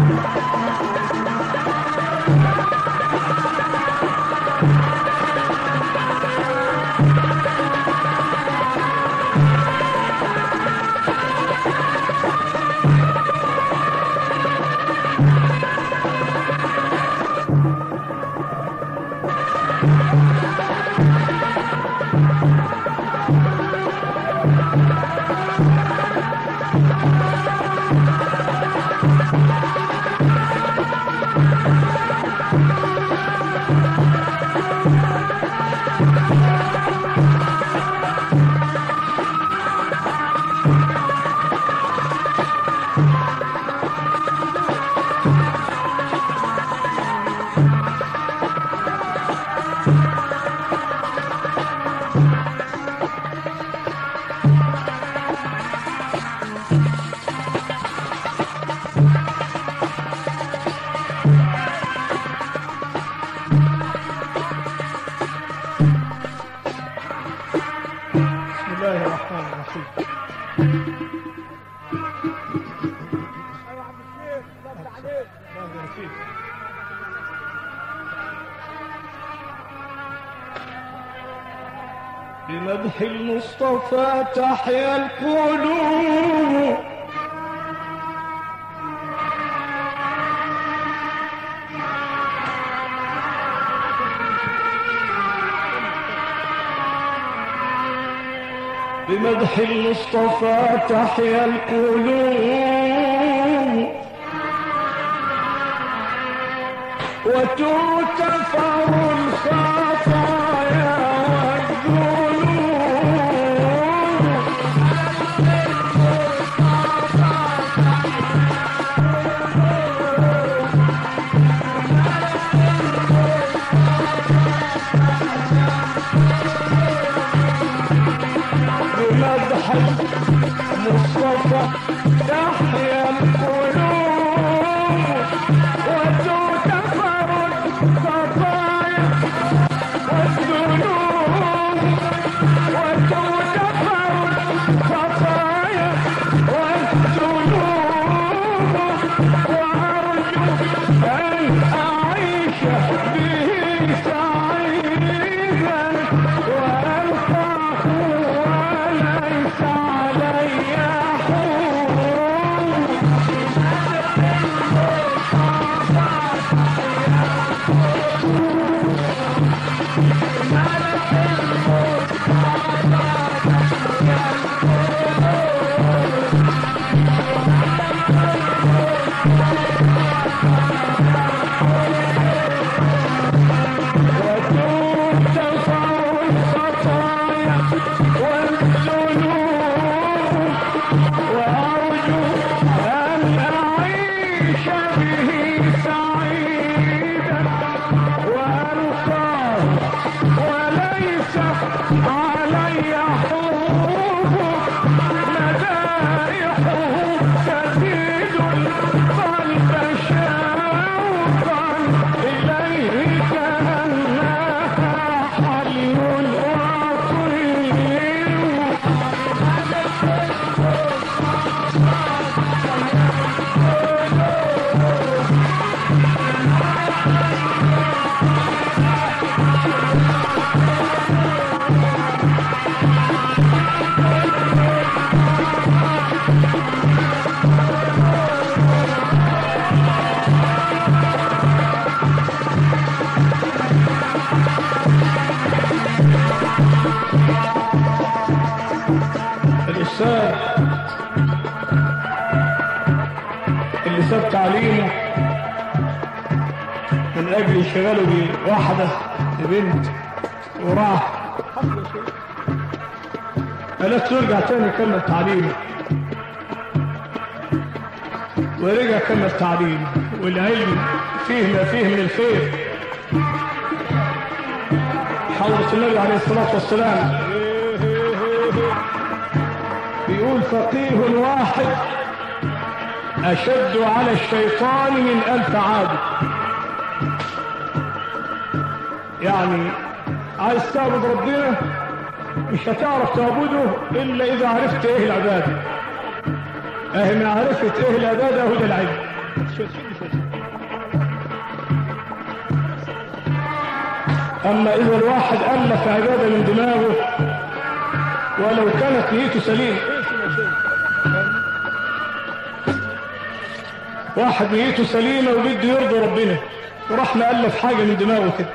بسم الله الرحمن الرحيم الله يبارك فيك. بمدح المصطفى تحيا القلوب بمدح المصطفى تحيا القلوب وتغتفر الخطايا والذنوب بمدح المصطفى تحيا القلوب وتغتفر الخطايا والذنوب وتغتفر الخطايا والذنوب وأرجو أن أعيش به سعيدا وألقاه وليس علي حول وتغتفر الخطايا والذنوب وأرجو أن أعيش به سعيدا وألقاه وليس علي حروب مدائحه تزيد القلب شوقا إليه كأنها حي وطيب الإنسان اللي ساب تعليمه من أجل انشغاله بواحدة ببنت وراح قالت ترجع تاني يكمل تعليمه ورجع كمل تعليمه والعلم فيه ما فيه من الخير حضرة النبي عليه الصلاة والسلام بيقول فقيه واحد أشد على الشيطان من ألف عابد يعني عايز تعبد ربنا مش هتعرف تعبده إلا إذا عرفت إيه العبادة أهي معرفة إيه العبادة هو ده العلم شويه شد شويه اما اذا الواحد الف عباده من دماغه ولو كانت نيته سليمه واحد نيته سليمه وبده يرضي ربنا وراح مألف حاجه من دماغه كده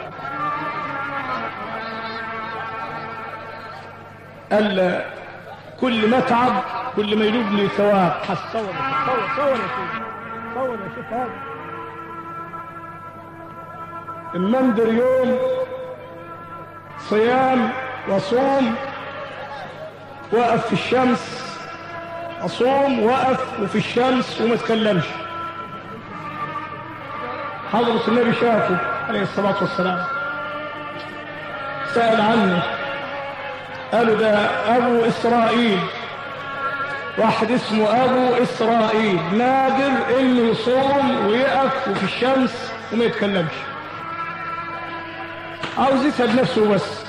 قال كل ما تعب كل ما يجيب لي ثواب حس صور صور صور يا شيخ صور يا شيخ هذا المندر يوم صيام وصوم وقف في الشمس اصوم وقف وفي الشمس وما تكلمش حضرة النبي شافه عليه الصلاة والسلام سأل عنه قالوا ده أبو إسرائيل واحد اسمه أبو إسرائيل نادر إنه يصوم ويقف وفي الشمس وما يتكلمش عاوز يسعد نفسه بس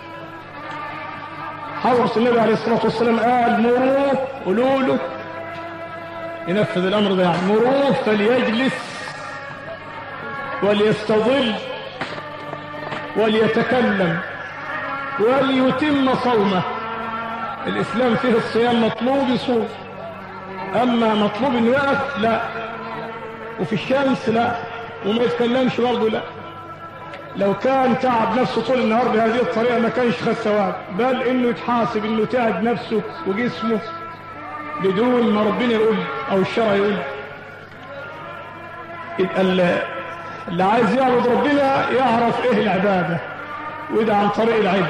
حضرة النبي عليه الصلاة والسلام قال مروه قولوا له ينفذ الأمر ده يعني مروه فليجلس وليستظل وليتكلم وليتم صومه الإسلام فيه الصيام مطلوب يصوم أما مطلوب إنه يقف لا وفي الشمس لا وما يتكلمش برضه لا لو كان تعب نفسه طول النهار بهذه الطريقة ما كانش خد ثواب بل إنه يتحاسب إنه تعب نفسه وجسمه بدون ما ربنا يقول أو الشرع يقول يبقى اللي عايز يعبد ربنا يعرف إيه العبادة وده عن طريق العلم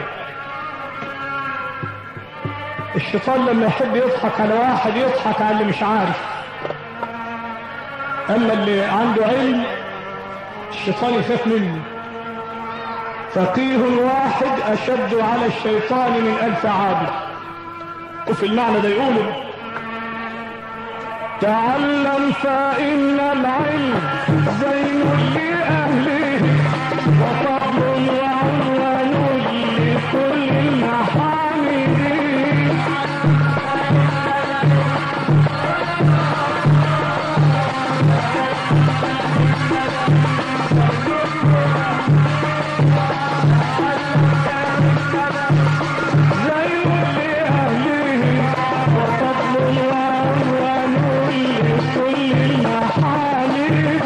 الشيطان لما يحب يضحك على واحد يضحك على اللي مش عارف اما اللي عنده علم الشيطان يخاف منه فقيه واحد اشد على الشيطان من الف عابد وفي المعنى ده يقول تعلم فإن العلم زين لأهله وفضل وعنوان لكل المحامد زين لأهله وفضل وعنوان لكل المحامد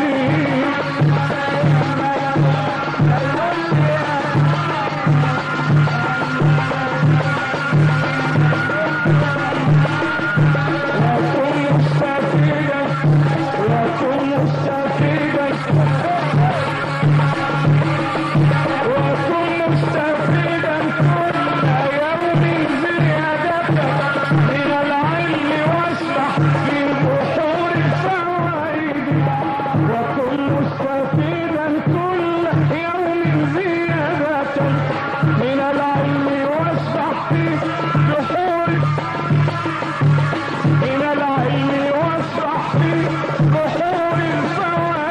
وكن مستفيدا وكن مستفيدا وكن مستفيدا كل يوم زيادة من العلم واسبح في بحور الفوائد وكن مستفيدا كل يوم زيادة من العلم واسبح في بحور من العلم واسبح في بحور الفوائد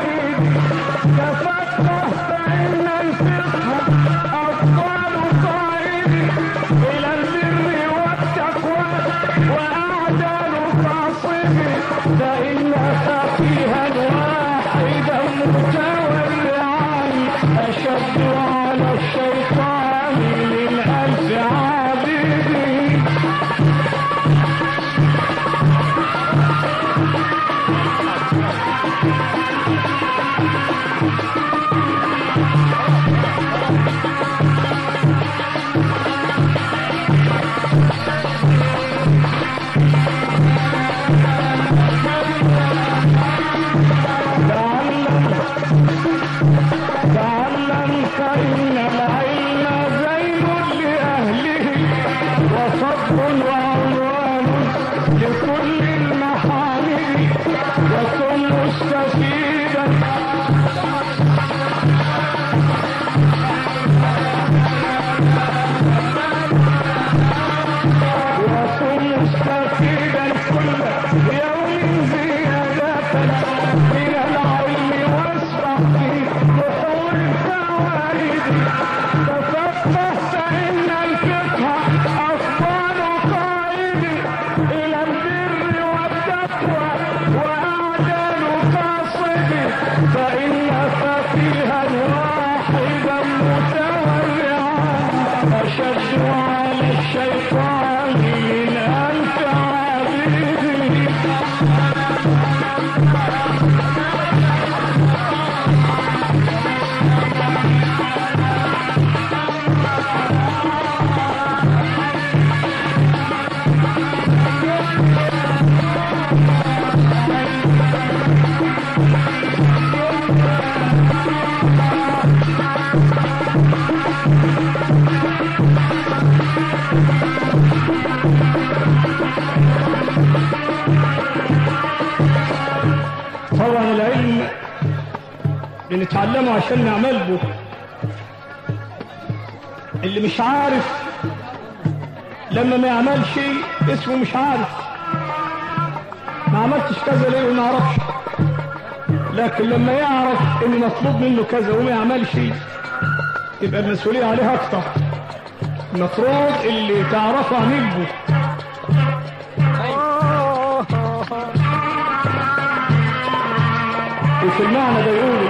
فإن فيها واحدا متورعا أشد على الشيطان من ألف عبيد طبعا العلم بنتعلمه عشان نعمل به اللي مش عارف لما ما يعملش اسمه مش عارف ما عملتش كذا ليه وما عرفش لكن لما يعرف ان مطلوب منه كذا وما يعملش يبقى المسؤولية عليه اكتر المفروض اللي تعرفه عن به وفي المعنى ده يقول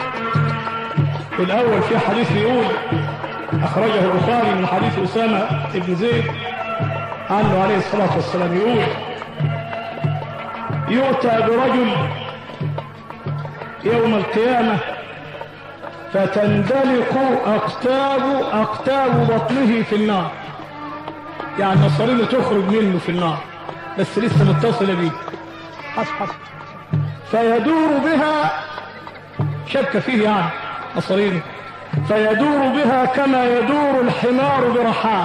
الأول في حديث يقول أخرجه البخاري من حديث أسامة بن زيد عنه عليه الصلاة والسلام يقول يؤتى برجل يوم القيامة فتندلق أقتاب أقتاب بطنه في النار يعني مصارينه تخرج منه في النار بس لسه متصلة بيه حسب حسب فيدور بها شك فيه يعني مصارينه فيدور بها كما يدور الحمار برحاه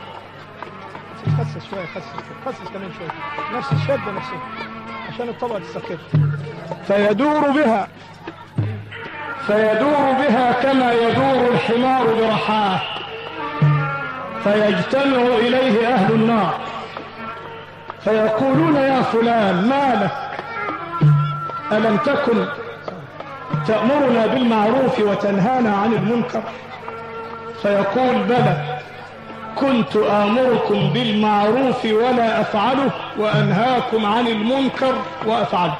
خسس شويه خسس خسس كمان شويه نفس الشده نفسها عشان الطبقه تستقر فيدور بها فيدور بها كما يدور الحمار برحاه فيجتمع إليه أهل النار فيقولون يا فلان ما لك ألم تكن تأمرنا بالمعروف وتنهانا عن المنكر فيقول بلى كنت آمركم بالمعروف ولا أفعله وأنهاكم عن المنكر وأفعله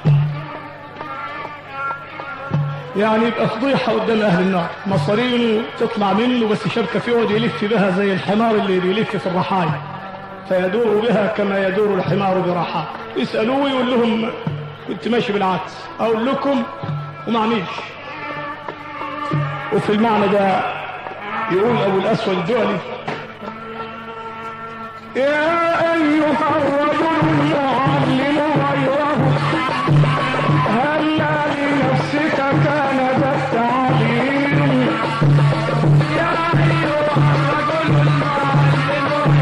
يعني يبقى فضيحة قدام أهل النار مصارينه تطلع منه بس شبكة فيه يقعد يلف بها زي الحمار اللي بيلف في الرحايا فيدور بها كما يدور الحمار برحاه يسألوه يقول لهم كنت ماشي بالعكس أقول لكم وما عملش وفي المعنى ده يقول أبو الأسود الدولي يا أيها الرجل المعلم غيره هل لنفسك كان ذا التعليم يا أيها الرجل المعلم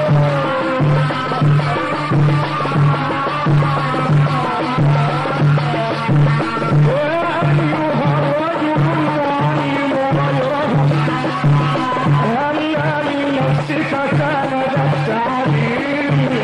يا أيها الرجل المعلم غيره هل لنفسك كان ذا التعليم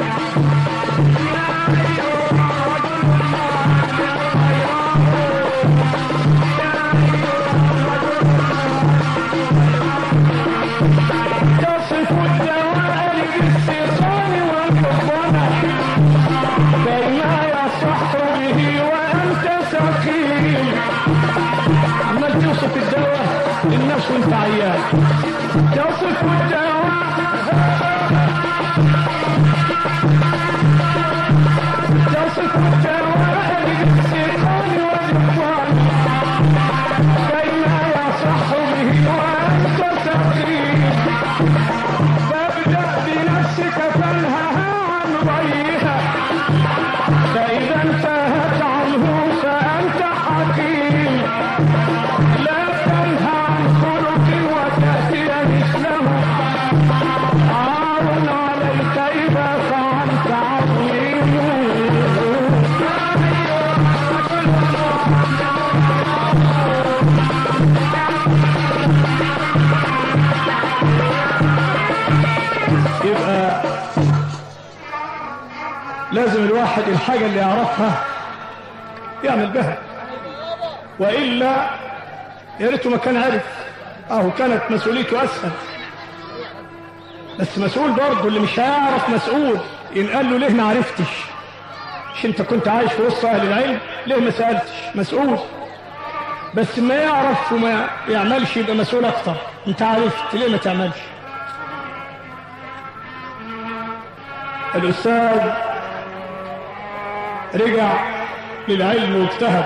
تصف الدوائر بالسقام والحضنة بما يصح به وأنت سقيم عمال توصف الدواء للناس وانت عيان تصف الدواء تصف الدواء بالسقام والحضنة بما يصح به وأنت سقيم فابدأ بنفسك فانهها عن ضيها فإذا انتهت عنه فأنت حكيم لا تنهى عن خلق وتأتي مثله عار عليك إذا فعلت عظيم يبقى لازم الواحد الحاجة اللي يعرفها يعمل بها وإلا يا ريته ما كان عرف أهو كانت مسؤوليته أسهل بس مسؤول برضه اللي مش هيعرف مسؤول إن قال له ليه ما عرفتش مش أنت كنت عايش في وسط أهل العلم ليه ما سألتش مسؤول بس ما يعرف وما يعملش يبقى مسؤول اكتر انت عرفت ليه ما تعملش الاستاذ رجع للعلم واجتهد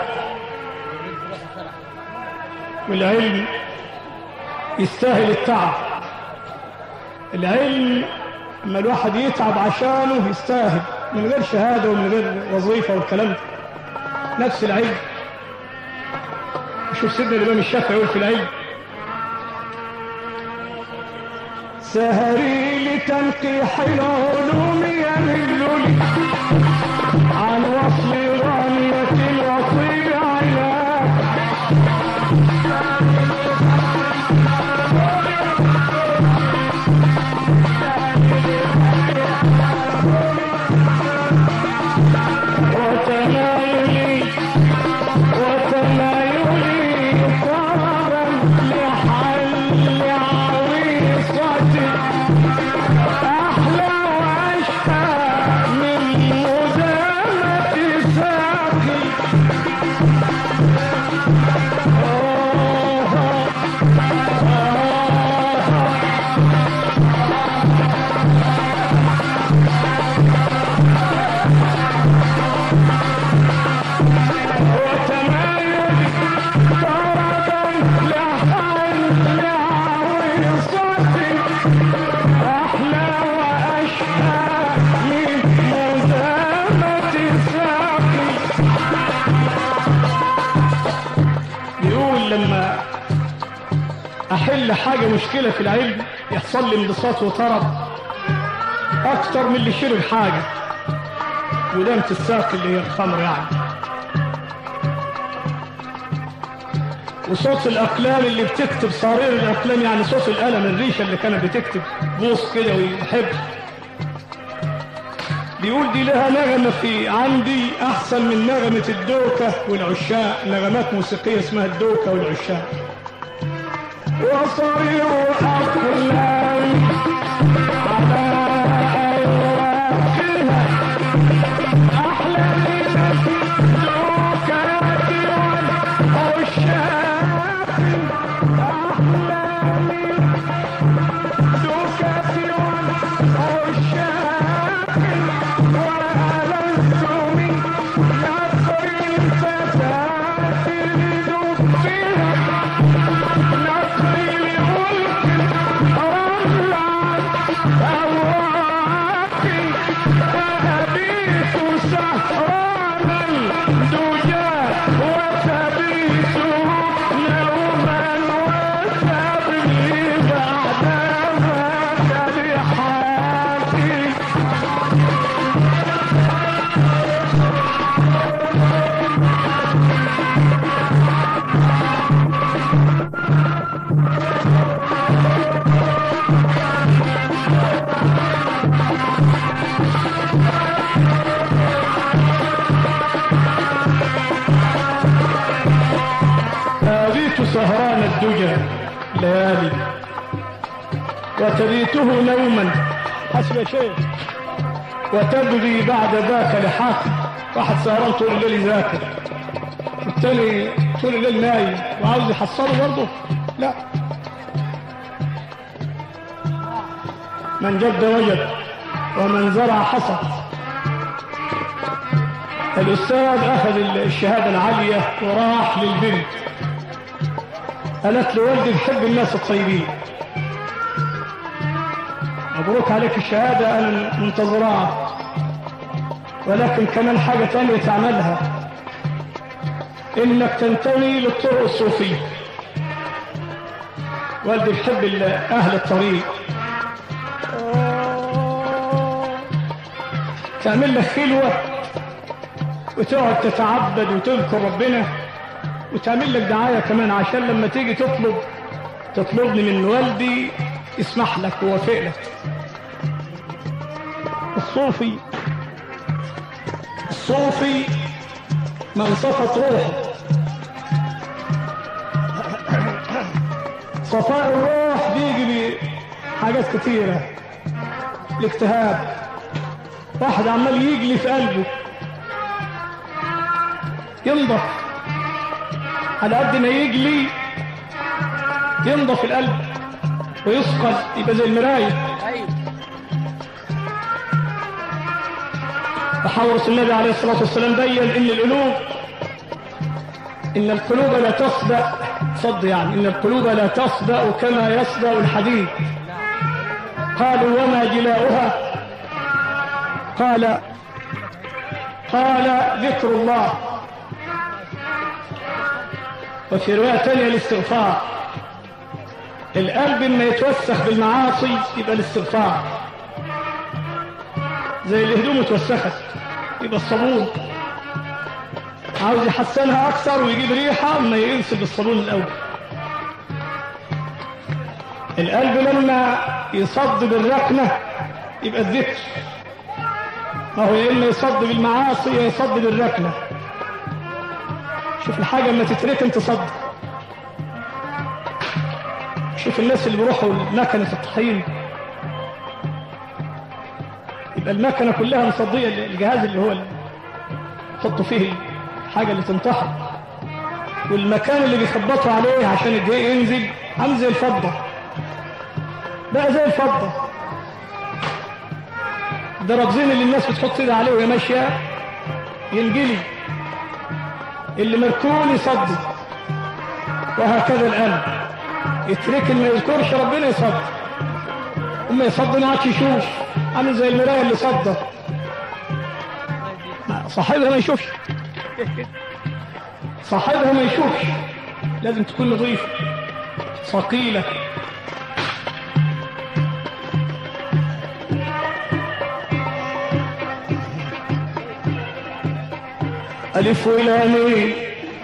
والعلم يستاهل التعب العلم لما الواحد يتعب عشانه يستاهل من غير شهاده ومن غير وظيفه والكلام ده نفس العلم شوف سيدنا الإمام الشافعي يقول في العلم سهري لتنقيح العلوم يمل لي عن وصل غانية وطيب علاج وتنايلي وتنايلي طربا لحل عريصتي أحلى وأشهى من مدامة ساقي آه آه وتمايل طربا لحل عريصتي أحلى وأشهى من مدامة ساقي يقول لما أحل حاجة مشكلة في العلم يحصل لي انبساط وطرب أكتر من اللي شرب حاجة ودامة الساق اللي هي الخمر يعني وصوت الأقلام اللي بتكتب صرير الأقلام يعني صوت القلم الريشة اللي كانت بتكتب بوص كده ويحب بيقول دي لها نغمة في عندي أحسن من نغمة الدوكة والعشاق نغمات موسيقية اسمها الدوكة والعشاق وصرير أقلام على أوراقها أحلى من الدوكات والعشاق أحلى من الدوكات والعشاق وألذ من نصر الفتاة لدفها نصر الملك رملة أواقي أبيت سهرانا دجى وتبيت نوما وتبني بعدما كالحاكي أبيت سهران الدجى ليالي وتبيته نوما حسب يا شيخ وتبغي بعد ذاك لحاق واحد سهران طول الليل يذاكر التاني طول الليل نايم وعاوز يحصله برضه لا من جد وجد ومن زرع حصد الأستاذ أخذ الشهادة العالية وراح للبنت قالت له والدي بحب الناس الطيبين مبروك عليك الشهادة أنا منتظراها ولكن كمان حاجة تانية تعملها إنك تنتمي للطرق الصوفية والدي بحب ال- أهل الطريق تعمل لك خلوة وتقعد تتعبد وتذكر ربنا وتعمل لك دعاية كمان عشان لما تيجي تطلب تطلبني من والدي يسمح لك ووافق لك الصوفي الصوفي من صفت روحه صفاء الروح بيجي بحاجات كتيرة الاكتئاب واحد عمال يجلي في قلبه ينضف على قد ما يجلي ينضف القلب ويثقل يبقى زي المرايه ايوه فحورس النبي عليه الصلاة والسلام بين إن القلوب إن القلوب لا تصدأ صد يعني إن القلوب لا تصدأ كما يصدأ الحديد قالوا وما جلاؤها قال قال ذكر الله وفي رواية تانية الاستغفار القلب ما يتوسخ بالمعاصي يبقى الاستغفار زي الهدوم اتوسخت يبقى الصابون عاوز يحسنها اكثر ويجيب ريحه اما ينسب بالصابون الاول القلب لما يصد بالركنه يبقى الذكر ما هو يا اما يصد بالمعاصي يا يصد بالركنه شوف الحاجه اما تتركن تصد شوف الناس اللي بيروحوا مكنه الطحين يبقى المكنة كلها مصدية الجهاز اللي هو اللي يحطوا فيه الحاجة اللي تنطحن والمكان اللي بيخبطوا عليه عشان الدقيق ينزل عامل زي الفضة بقى زي الفضة الدرابزين اللي الناس بتحط ايدها عليه وهي ماشية ينجلي اللي مركون يصدي وهكذا الآن يترك ما يذكرش ربنا يصدي اما يصد ما عادش يشوف عامل زي المرايه اللي صدت صاحبها ما يشوفش صاحبها ما يشوفش لازم تكون نظيفه ثقيله ألف ولامين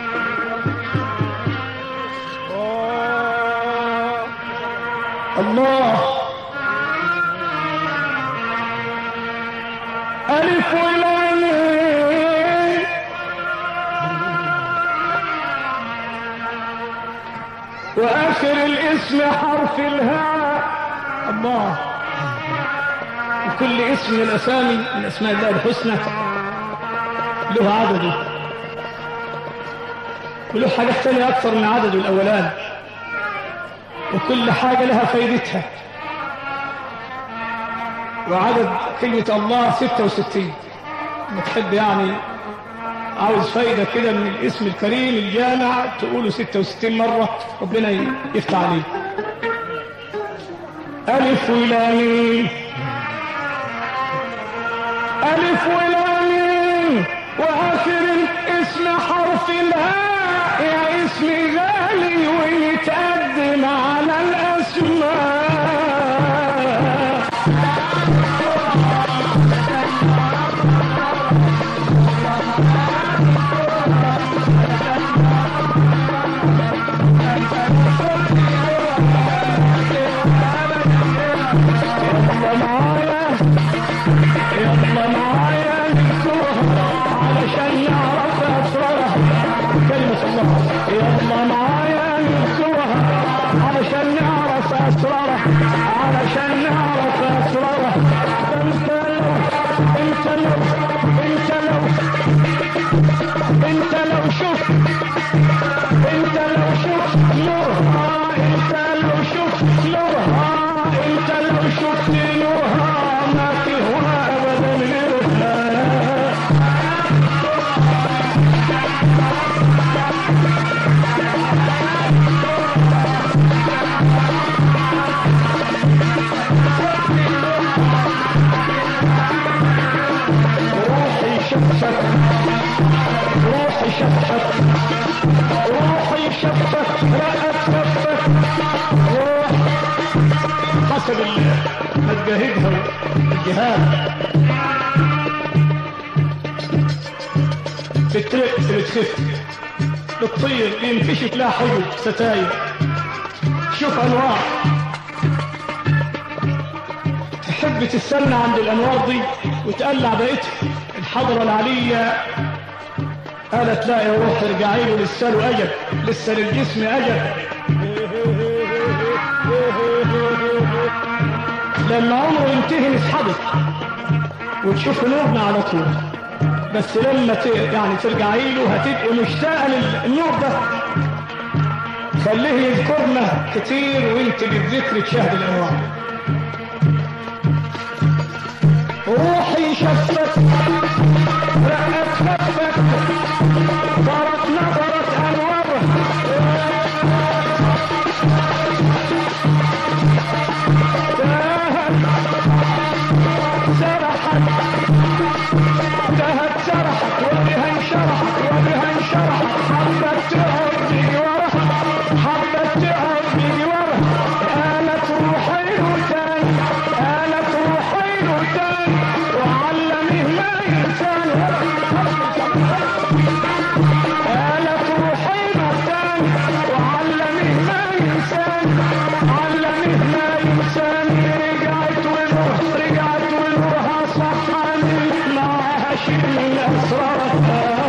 الله ألف ولامين وآخر الاسم حرف الهاء الله وكل اسم من الأسامي من أسماء الله الحسنى له عدده وله حاجات ثانية أكثر من عدده الأولان وكل حاجة لها فايدتها وعدد كلمة الله 66 لما تحب يعني عاوز فايدة كده من الاسم الكريم الجامع تقوله 66 مرة ربنا يفتح عليه ألف ولامين ألف ولامين وآخر الاسم حرف الهاء يا اسم غالي ويتقدم على الأسماء يلا معايا يلا معايا نكتبها علشان نعرف اسرارها كلمة الله يلا معايا نكتبها علشان نعرف اسرارها علشان نعرف اسرارها انت لو انت لو انت لو انت لو شفت انت لو شفت نورها انت لو شفت نورها انت لو شفت نورها ما في هنا ابدا غيرها روحي شفت روحي شفت روحي شفت رأت شفت روح حسب ال- ما تجاهدها الجهاد بترق بتخف بتطير ينفشك لها حجب ستاير شوف انواع تحب تستنى عند الانوار دي وتقلع بقيتها الحضره العليه قالت لا يا روح ارجعي له لسه له اجل لسه للجسم اجل لما عمره ينتهي نسحبك وتشوف نورنا على طول بس لما ت... يعني ترجعي له هتبقي مشتاقه للنور ده خليه يذكرنا كتير وانت بالذكر تشاهد الانوار روحي شفت رأت خفت صارت نظرت انوار تاهت سرحت انتهت سرحت وبها انشرحت وبها انشرحت حبت تعود بجوارها حبت تعود بجوارها آلت روحي وتاني آلت روحي وتاني وعلمه ما ينساني آلت روحي وتاني وعلمه ما ينساني علمه ما ينساني رجعت ونور رجعت ونورها صحاني معها شيء من أسرارها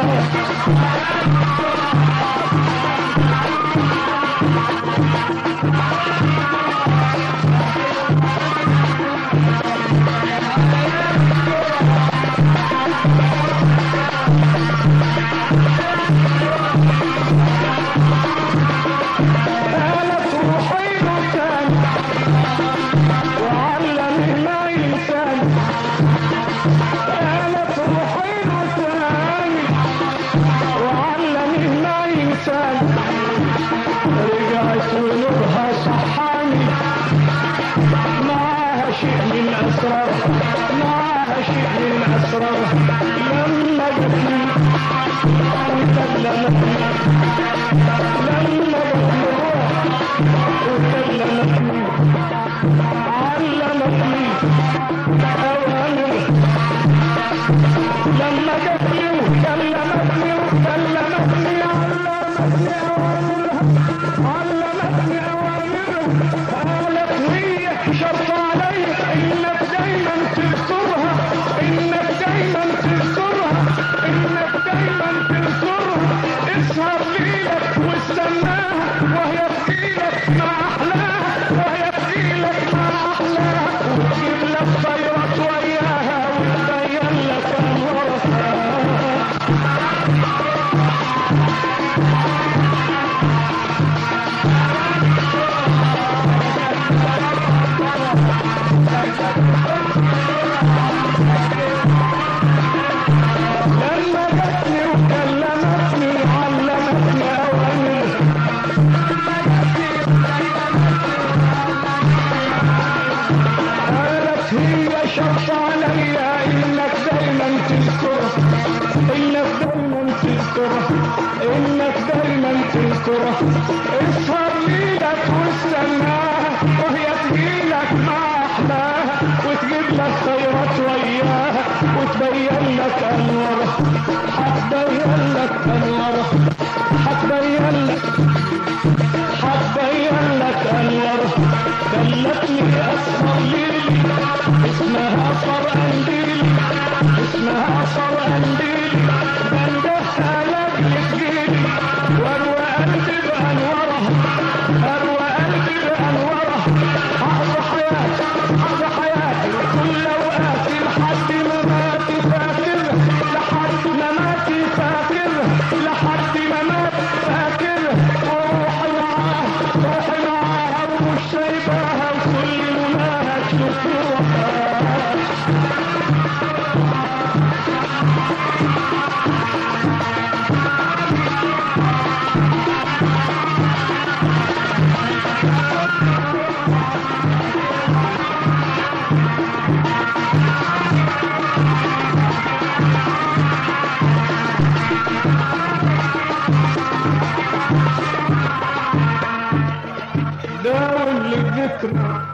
آلت روحي وكان وعلمه ما ينسان آلت روحي وكان وعلمه ما ينسان رجعت ونورها صحاني معاها شيء من أسرارها معاها شيء من أسرارها لما جتني وكلمتني لما جتني وكلمتني علمتني أوامر لما جتني وكلمتني وكلمتني علمتني أوامرها علمتني أوامرها قالت هي شرط علي إنك دايما تذكرها إنك دايما تذكرها إنك دايما تذكرها اسهر ليلك واستناها وهي تجيلك مع أحلاها وهي تجيلك مع أحلاها وتجيب لك خيرات وياها وتبين لك أنوارها لما جتني وكلمتني علمتني أوامر قالت هي شرط علي إنك دايما تذكره إنك دايما تذكره إنك دايما تذكره اسهر ليلك واستناها وهي تجيلك مع أحلاها وتجيب لك خيرات وياها وتبين لك أنوارها هتبين لك أنوارها هتبين لك هتبين لك أنوارها دلتني أسهر ليلي اسمها صر قنديلي اسمها صر قنديلي بندهها لك تجيلي واروى قلبي بأنوارها اروى قلبي بأنوارها حق حياتي حق حياتي كل اوقاتي لحد مماتي فاكر لحد مماتي فاكر لحد مماتي فاكر وروحي معاها روحي معاها ومش سايباها وكل ما تشوفوها داوم للذكر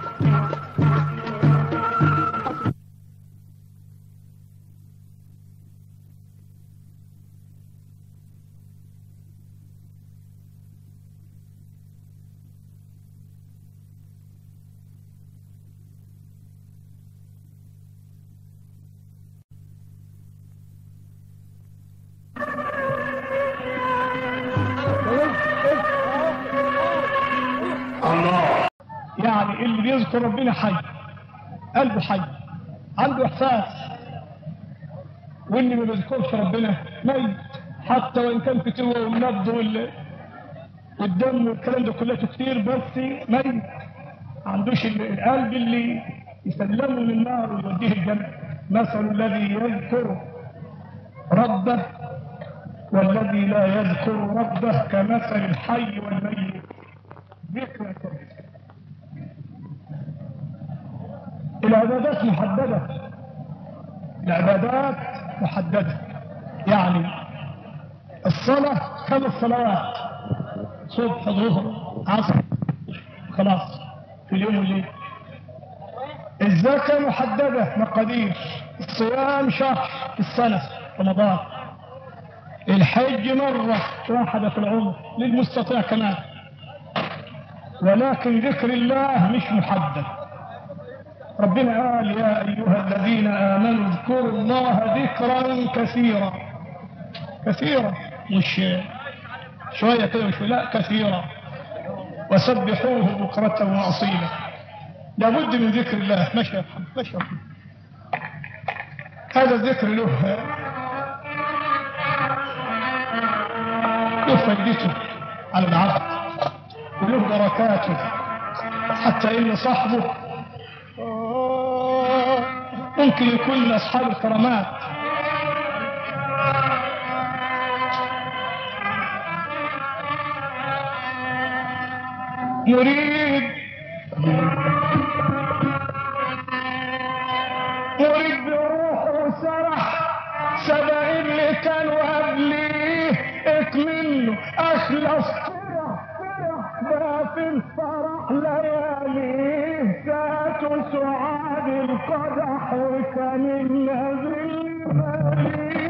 الله يعني اللي بيذكر ربنا حي قلبه حي عنده احساس واللي ما بيذكرش ربنا ميت حتى وان كان فتوه والنبض وال... والدم والكلام ده كله كتير بس ميت ما عندوش القلب اللي يسلمه من النار ويوديه الجنة مثل الذي يذكر ربه والذي لا يذكر ربه كمثل الحي والميت ذكر كويس العبادات محددة العبادات محددة يعني الصلاة خمس صلوات صبح ظهر عصر خلاص في اليوم والليل الزكاة محددة مقادير الصيام شهر في السنة رمضان الحج مرة واحدة في العمر للمستطيع كمان ولكن ذكر الله مش محدد ربنا قال يا أيها الذين آمنوا اذكروا الله ذكرا كثيرا كثيرا مش شوية كده مش لا كثيرا وسبحوه بكرة وأصيلا لابد من ذكر الله مشى مشى هذا الذكر له له فائدته على العبد وله بركاته حتى ان صاحبه ممكن يكون من اصحاب الكرامات يريد يريد بروحه سرح سبع اللي كانوا قبليه اكمنه اخلص فرح فرح ده في الفرح لياليه فاتوا سعاد القدح وكان النبي مليء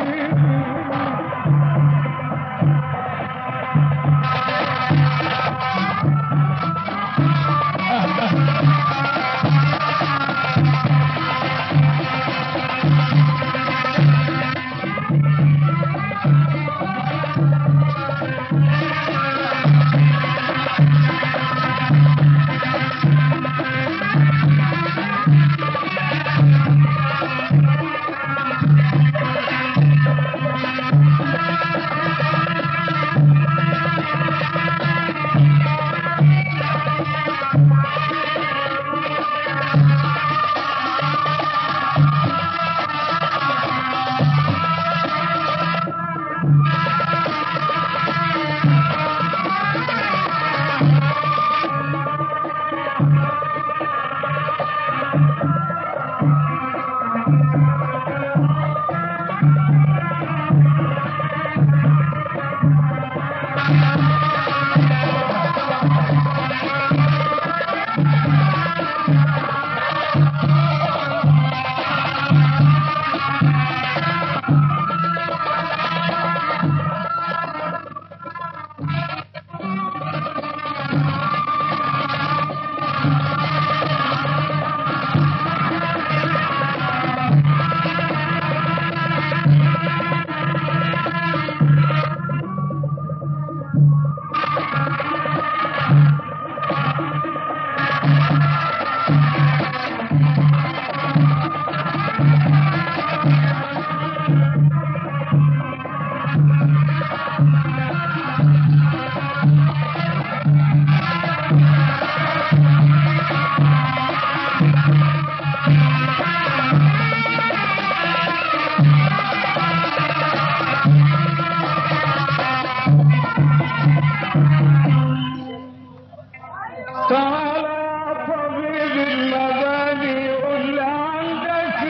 تعالى طبيب المباني قول عندك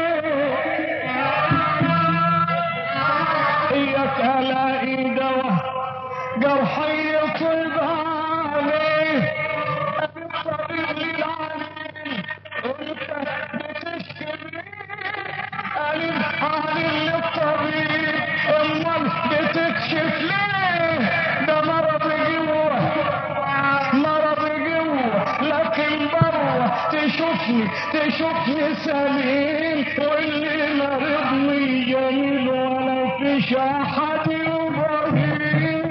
ايه اياك الاقي دواء جرحي يطيب عليه الطبيب للعليل انت بتشكي قالب علي للطبيب امال بتكشف ليه ده مرض جوه مرض جوه لكن بره تشوفني تشوفني سليم واللي مرضني جميل ولا فيش احد يبهيه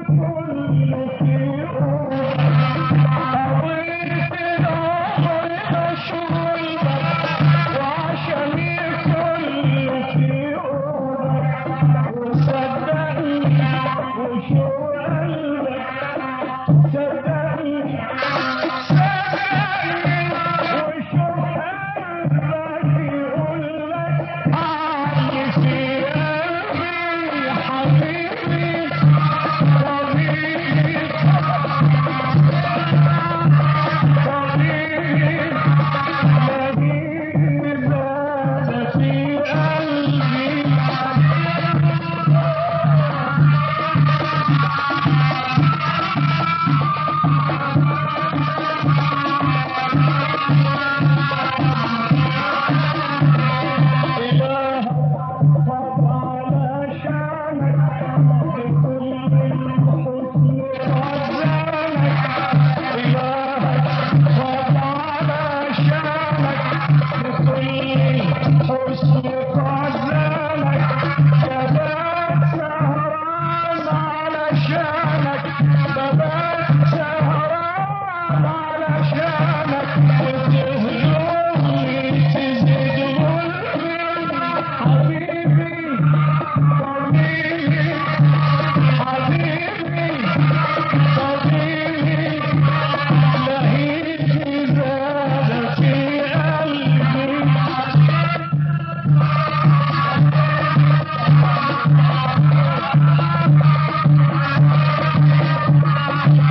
Thank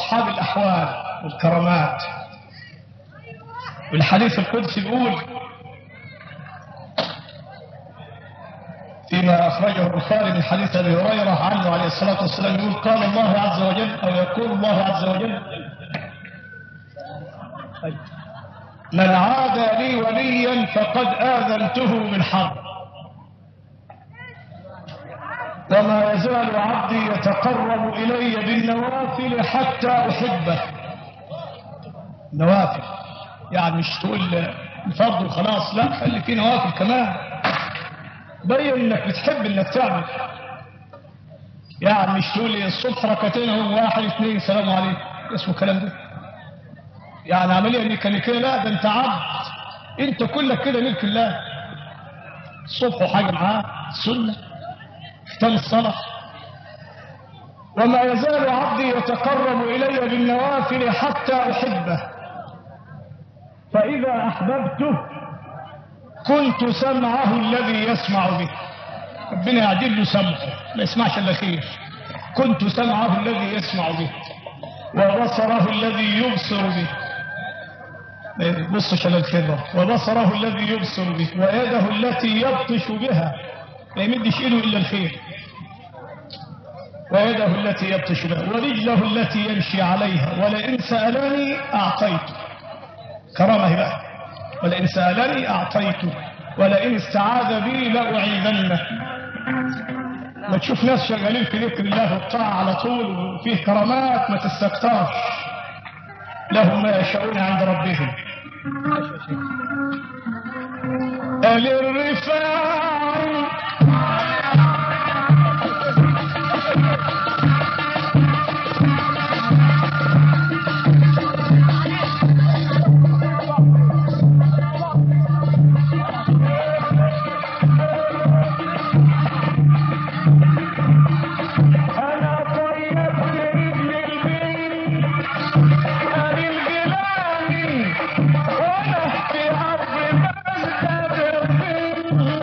أصحاب الأحوال والكرامات والحديث القدسي بيقول فيما أخرجه البخاري من حديث أبي هريرة عنه عليه الصلاة والسلام يقول قال الله عز وجل أو يقول الله عز وجل أيوة. من عادى لي وليا فقد آذنته بالحرب وما يزال عبدي يتقرب إلي بالنوافل حتى أحبه نوافل يعني مش تقول الفرض وخلاص لا خلي فيه نوافل كمان بين انك بتحب انك تعمل يعني مش تقول لي الصبح ركعتين اهو واحد اثنين سلام عليكم اسمه الكلام ده يعني عمليه ميكانيكيه لا ده انت عبد انت كلك كده ملك الله الصبح وحاجه معاه سنه ختام الصلاه وما يزال عبدي يتقرب الي بالنوافل حتى احبه فاذا احببته كنت سمعه الذي يسمع به ربنا يعدل له سمعه ما يسمعش الا خير كنت سمعه الذي يسمع به وبصره الذي يبصر به ما يبصش الا الخير وبصره الذي يبصر به ويده التي يبطش بها ما يمدش ايده الا الخير ويده التي يبطش بها ورجله التي يمشي عليها ولئن سالني اعطيته كرامه بقى ولئن سألني أعطيته ولئن استعاذ بي لأعيذنه ما تشوف ناس شغالين في ذكر الله والطاعة على طول وفيه كرامات ما تستكترش لهم ما يشاءون عند ربهم أهل الرفاع أنا طيبت رجل البين أهل الجلال وأنا في أرض بلدة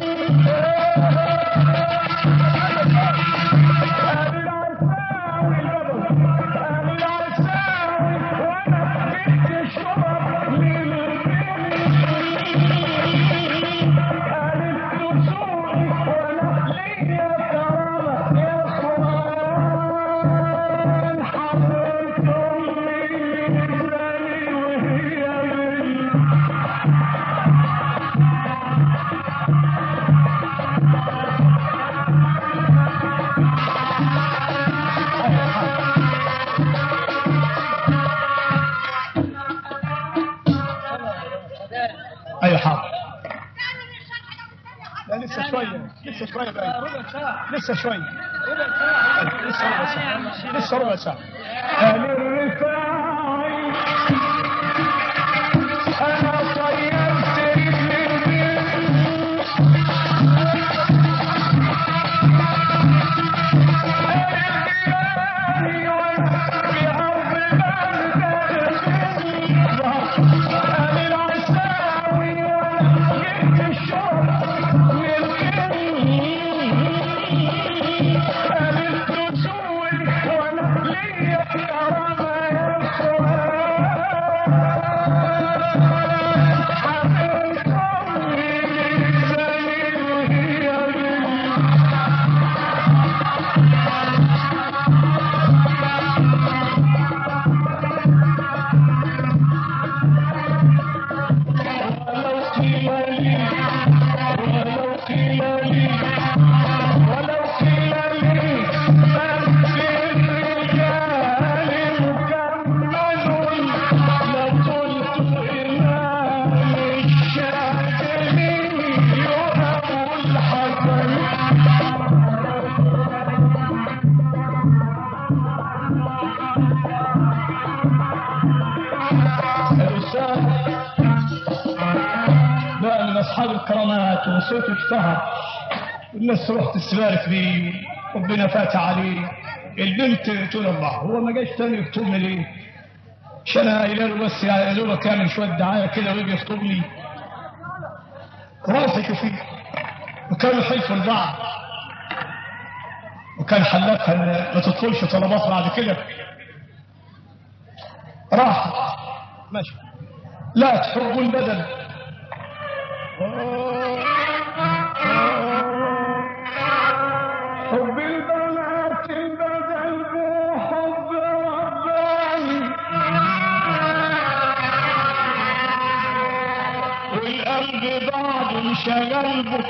ايوه حاضر لا لسه شوية لسه شوية بقى ربع ساعة لسه شوية ربع ساعة أيوة، لسه ربع ساعة لسه ربع ساعة أهل الرفاع أنا طيبت رجل البين ولو قيل لي ولو قيل لي ولو قيل لي من في الرجال مكمل لقلت إمام الشافعي أبو الحسن الأستاذ بقى من أصحاب الكرامات وصوته اشتهر والناس تروح تستبارك بيه ربنا فات عليه البنت تقول الله هو ما جاش تاني يخطبني ليه؟ عشان انا قايله له بس يا دوبك يعمل شويه دعايه كده ويجي يخطبني روحي شوفيه وكانوا حلفوا لبعض وكان حلفها ان ما تطلبش طلبات بعد كده راحت ماشي لا تحب البدن حب البنات بدل حب رباني والقلب بعد انشغل به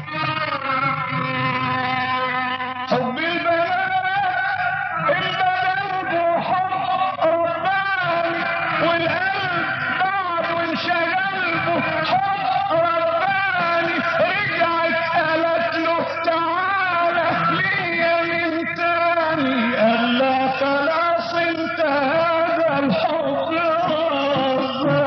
حب البنات البدن حب رباني والقلب بعد انشغل به حب رباني رجعت قالت له تعالى ليا من تاني قال لا خلاص انت هذا الحب رباني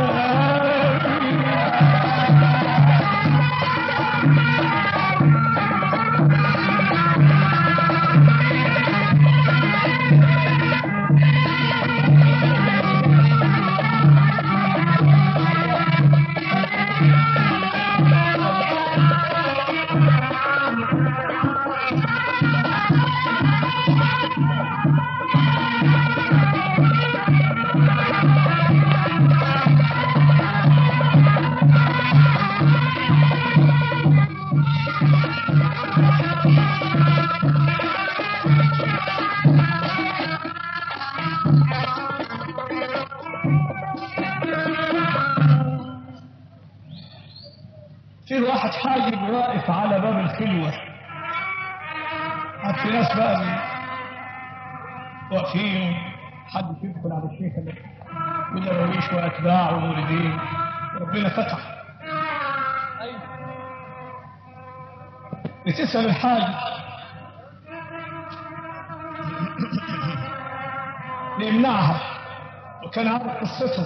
في واحد حاجب واقف على باب الخلوة في ناس بقى من- واقفين حد يدخل على الشيخ ده ودرويش واتباع ومريدين ربنا فتح بتسأل الحاج بيمنعها وكان عارف قصته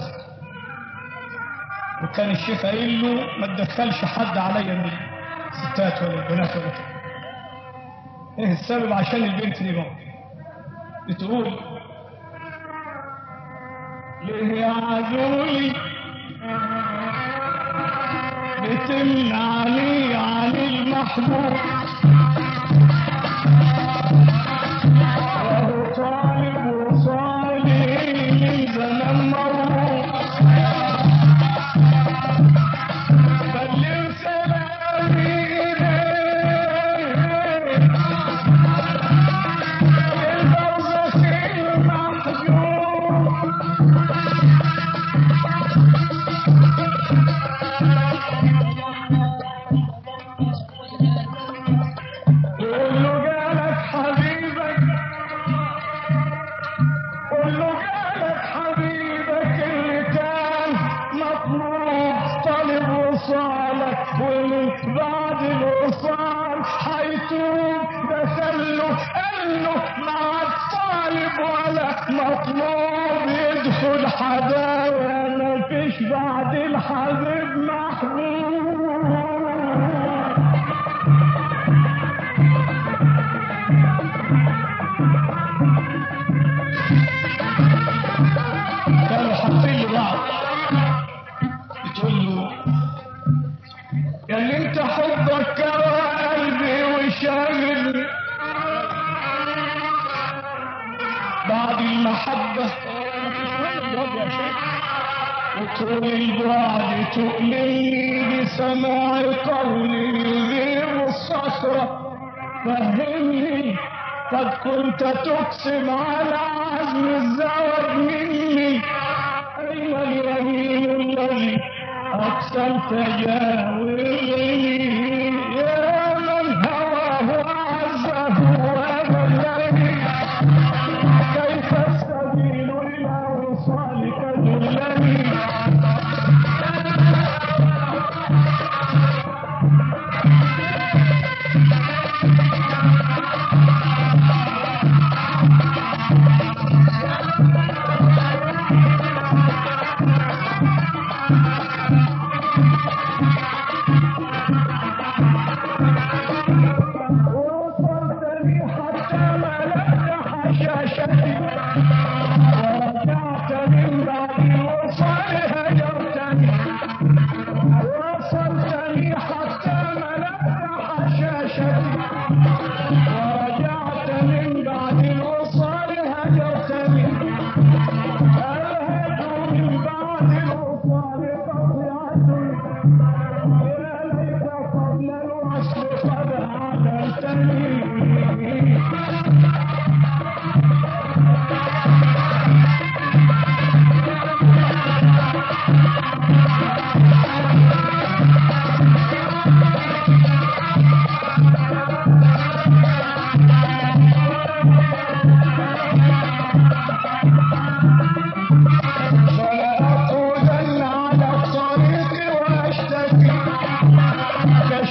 وكان الشيخ قايل له ما تدخلش حد عليا من الستات ولا البنات ولا كده. ايه السبب عشان البنت دي بقى بتقول ليه يا عزولي بتمنعني عن المحبوب وهو طالب وصالي من زمان مرور سلم سلامي إليك البرزخ المحجوب قول له جالك حبيبك قول له جالك حبيبك اللي كان مطلوب طالب وصالك ومن بعد الوصال حيتوب دخله قال له مع الطالب ولا مطلوب يدخل حدايا ما فيش بعد الحبيب محبوب كانوا حاطين لبعض بتقول له يا اللي انت حبك كوى قلبي وشاغل بعد المحبة يا شيخ وطول البعد تؤمني بسماع قولي يذيب الصخرة فهمني قد كنت تقسم على عزم الزواج مني أين اليمين الذي أقسمت جاورني يا من هواه أعزه وأذلني كيف السبيل إلى وصالك دلني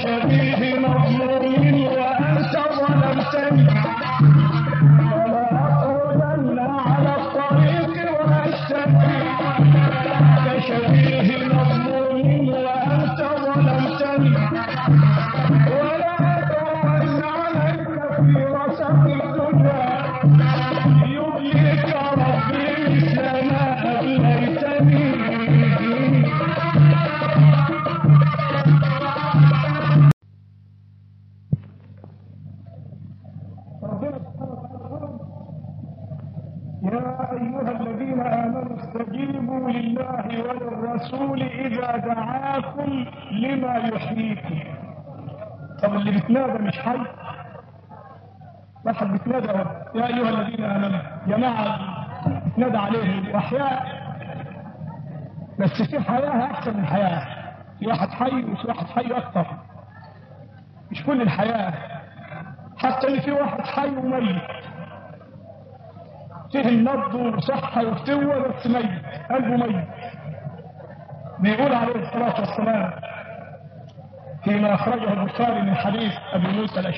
كشبيه مظلوم وأنت ظلمتني ولا أقعدن على الطريق وأشتكي كشبيه مظلوم وأنت ظلمتني ولا أقعدن عليك في وسط الدنيا يبليك ربي مثل ما أبليتني ربنا سبحانه وتعالى يا أيها الذين آمنوا استجيبوا لله وللرسول إذا دعاكم لما يحييكم طب اللي بيتنادى مش حي واحد بيتنادى أهو. يا أيها الذين آمنوا جماعة بيتنادى عليهم وأحياء بس في حياة أحسن من حياة في واحد حي وفي واحد حي أكتر مش كل الحياة حتى اللي في واحد حي وميت فيه النبض وصحة وفتوة بس ميت قلبه ميت بيقول عليه الصلاة والسلام فيما أخرجه البخاري من حديث أبي موسى الأشعري